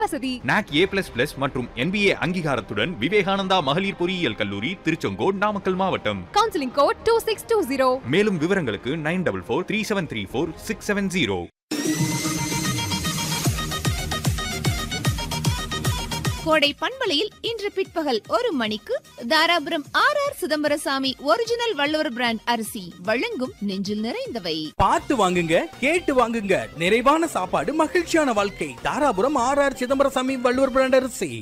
வசதி NAAC A plus plus மற்றும் NBA அங்கீகாரத்துடன் விவேகானந்தா மகளிர் பொறியியல் கல்லூரி திருச்செங்கோடு நாமக்கல் மாவட்டம் counselling code two six two zero மேலும் விவரங்களுக்கு nine double four three seven three four six seven zero Kodai பண்பலையில் இன்று பிற்பகல் ஒரு மணிக்கு Dharapuram R R Chidambarasamy original Valluvar brand அரிசி வழங்கும் நெஞ்சில் நிறைந்தவை பார்த்து வாங்குங்க கேட்டு வாங்குங்க நிறைவான சாப்பாடு மகிழ்ச்சியான வாழ்க்கை Dharapuram R R Chidambarasamy Valluvar brand அரிசி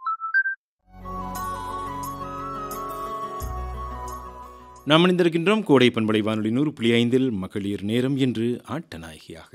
நாம் இணைந்திருக்கின்றோம் கோடை பண்பலை வானொலி நூறு புள்ளி ஐந்தில் மகளிர் நேரம் என்று ஆட்டநாயகியாக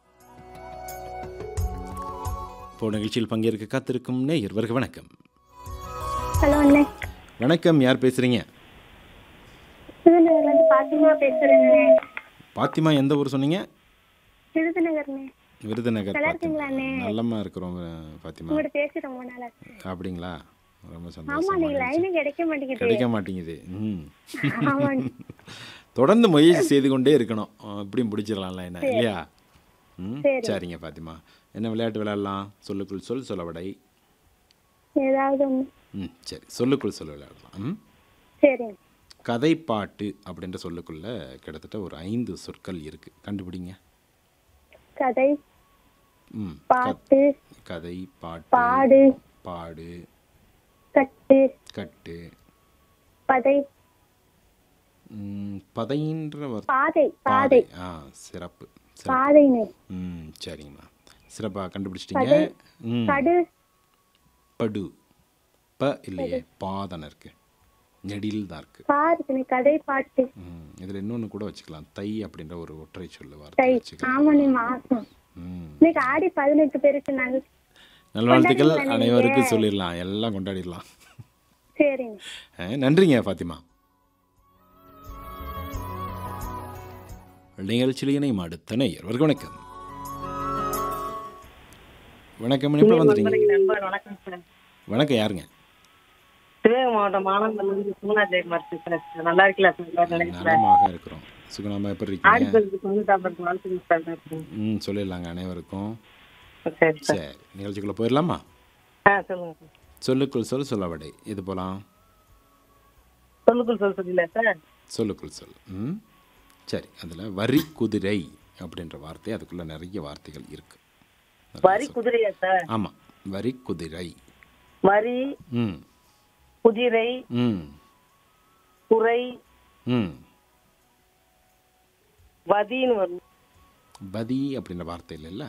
இப்போ நிகழ்ச்சியில் பங்கேற்க காத்திருக்கும் நேயர் வருக வணக்கம் ஹலோ அண்ணே வணக்கம் யார் பேசுறீங்க விருதுநகர்லேருந்து பாத்திமா பேசுகிறேங்கண்ணே பாத்திமா எந்த ஊர் சொன்னீங்க விருதுநகர்ண்ணே விருதுநகர் நல்லா பாத்திமா இருக்கீங்களா அண்ணே? நல்லமா இருக்கிறோம் அஹ், பாத்திமா உங்கள்கிட்ட பேசி ரொம்ப நாள் ஆச்சு அப்படிங்களா ரொம்ப ஆமா சந்தோஷம் நீங்க லைனே கிடைக்க மாட்டேங்குது கிடைக்க மாட்டேங்குது ம் ஆமாங்க தொடர்ந்து முயற்சி செய்து கொண்டே இருக்கணும் அஹ், இப்படியும் பிடிச்சிடலாம்ல என்ன இல்லையா ம் சரி. சரிங்க பாத்திமா என்ன விளையாட்டு விளையாடலாம் சொல்லுக்குள் சொல் சொல்லவடை ஏதாவது ஒன்று ம் சரி சொல்லுக்குள் சொல்ல விளையாடலாம் ம் சரிங்க கதை பாட்டு அப்படின்ற சொல்லுக்குள்ள கிட்டத்தட்ட ஒரு ஐந்து சொற்கள் இருக்கு கண்டுபிடிங்க கதை ம் க- பாட்டு கதை பாட்டு பாடு பாடு கட்டு கட்டு பதை ம், பதைன்ற வார்த்தை பாதை பாதை ஆ சிறப்பு சிறப்பு பாதைன்னு ம் சரிங்கம்மா சிறப்பாக கண்டுபிடிச்சிட்டீங்க ம் கடு படு ப இல்லையே பாதனை இருக்கு நெடில் தான் இருக்கு பா இருக்குண்ணே கதை பாட்டு ம் இதில் இன்னொன்று கூட வச்சுக்கலாம் தை அப்படின்ற ஒரு ஒற்றை சொல்லு வார்த்தை தை வச்சுக்கலாம் ஆமாண்ணே மாசம் ம் இன்னைக்கு ஆடி பதினெட்டு பேருக்கு நாங்க நல்வாழ்த்துக்கள் கொண்டாடிடலாம் அனைவருக்கும் நீங்க. சொல்லிடலாம் எல்லாம் கொண்டாடிடலாம் சரிங்க அஹ், நன்றிங்க ஃபாத்திமா நிகழ்ச்சியில் இணையும் அடுத்த நேயர் வருக வணக்கம் வணக்கம் இப்போ வந்துட்டீங்க நண்பர் வணக்கம் சார் வணக்கம் யாருங்க சிவகங்கை மாவட்டம் மானந்தூர்லேருந்து சுகுணா ஜெயக்குமார் பேசுறேன் சார் நல்லா இருக்கல சார் எல்லாரும் நினைக்கிறேன் நலமாக இருக்கிறோம் சுகுணாமா எப்படி ஆடி இருக்கீங்க பதினெட்டு தொண்ணூத்தாம்பது வாழ்த்துக்கள் சார் பேசுறேன். ம் சொல்லிடலாங்க அனைவருக்கும் சரி சார் சரி நிகழ்ச்சிக்குள்ளே போயிடலாமா ஆ சொல்லுங்க சார் சொல்லுக்குள் சொல் சொல்லவடை இது போலாம் சொல்லுக்குள் சொல்ல சொல்லல சார் சொல்லுக்குள் சொல் ம் சரி அதில் வரி குதிரை அப்படின்ற வார்த்தை அதுக்குள்ளே நிறைய வார்த்தைகள் இருக்கு வரி குதிரையா சார் ஆமாம் வரி குதிரை வரி ம் குதிரை ம் குறை ம் வதின்னு வரும் பதி அப்படின்ற வார்த்தை இல்லைல்ல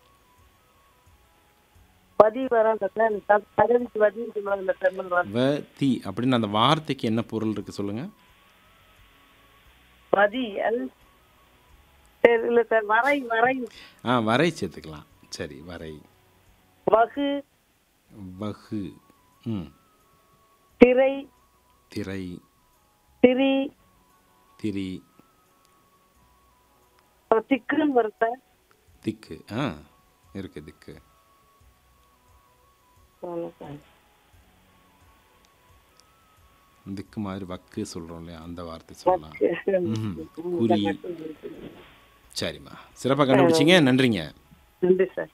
வதி வராங்க சார் த- தகுதிக்கு வதின்னு சொல்லுவாங்க சார் வரும். வ தி அப்படின்னு அந்த வார்த்தைக்கு என்ன பொருள் இருக்கு சொல்லுங்க வதி அது சரி இல்ல சார் வரை வரை ஆ வரை சேர்த்துக்கலாம் சரி வரை வகு வகு ம் திரை திரை திரி திரி அப்புறம் திக்குன்னு வரும் சார் திக்கு ஆ இருக்கு திக்கு ஆமா சார் திக்கு மாதிரி வக்கு சொல்றோம் இல்லையா அந்த வார்த்தை சொல்லலாம் ம் குறி சரிம்மா சிறப்பாக கண்டுபிடிச்சிங்க நன்றிங்க நன்றி sir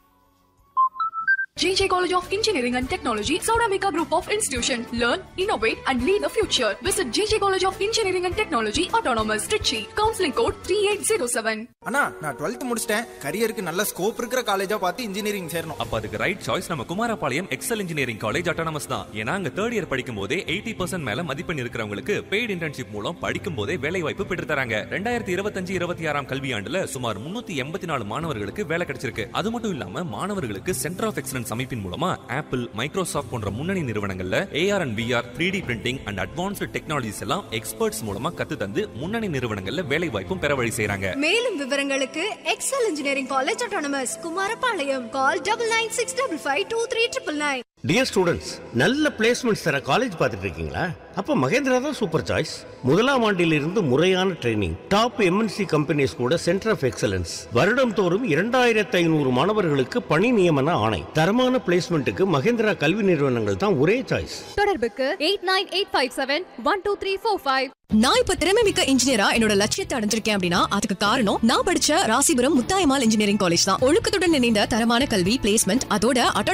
JJ College of Engineering and Technology, Sauramika Group of Institution. Learn, innovate, and lead the future. Visit JJ College of Engineering and Technology, Autonomous, Trichy. Counseling code 3807. அண்ணா நான் டுவெல்த் முடிச்சிட்டேன் கரியருக்கு நல்ல ஸ்கோப் இருக்கிற காலேஜா பார்த்து இன்ஜினியரிங் சேரணும் அப்ப அதுக்கு ரைட் சாய்ஸ் நம்ம Kumarapalayam Excel engineering college autonomous தான் ஏன்னா அங்க தேர்ட் இயர் படிக்கும் போதே எயிட்டி பர்சன்ட் மேல மதிப்பெண் இருக்கிறவங்களுக்கு பெய்டு இன்டர்ன்ஷிப் மூலம் படிக்கும் போதே வேலை வாய்ப்பு பெற்று தராங்க ரெண்டாயிரத்தி இருபத்தஞ்சு இருபத்தி ஆறாம் கல்வியாண்டுல சுமார் முன்னூத்தி எண்பத்தி நாலு மாணவர்களுக்கு வேலை கிடைச்சிருக்கு அது மட்டும் இல்லாம மாணவர்களுக்கு சென்டர் ஆஃப் எக்ஸலன்ஸ் அமைப்பின் மூலமா ஆப்பிள் மைக்ரோசாஃப்ட் போன்ற முன்னணி நிறுவனங்கள்ல AR and VR three D printing and advanced technologies எல்லாம் எக்ஸ்பர்ட்ஸ் மூலமா கத்து தந்து முன்னணி நிறுவனங்கள்ல வேலை வாய்ப்பும் பெற வழி செய்றாங்க மேலும் விவரங்களுக்கு Excel engineering college autonomous Kumarapalayam call double nine six double five two three triple nine dear students நல்ல பிளேஸ்மெண்ட்ஸ் தர காலேஜ் பார்த்துட்டு இருக்கீங்களா அப்போ மகேந்திரா தான் சூப்பர் சாய்ஸ் முதலாம் ஆண்டிலிருந்து முறையான ட்ரைனிங் டாப் எம்என்சி கம்பெனிஸ் கூட சென்டர் ஆஃப் எக்ஸலன்ஸ் வருடம் தோறும் இரண்டாயிரத்து ஐநூறு மாணவர்களுக்கு பணி நியமன ஆணை தரமான பிளேஸ்மெண்ட்டுக்கு மகேந்திரா கல்வி நிறுவனங்கள் தான் ஒரே சாய்ஸ் தொடர்புக்கு eight nine eight five seven one two three four five நான் இப்ப திறமை மிக்க இன்ஜினியரா என்னோட லட்சியத்தை அடைஞ்சிருக்கேன் அப்படின்னா அதுக்கு காரணம் நான் படிச்ச ராசிபுரம் முத்தாயமால் இன்ஜினியரிங் காலேஜ் தான் ஒழுக்கத்துடன் இணைந்த தரமான கல்வி பிளேஸ்மெண்ட் அதோட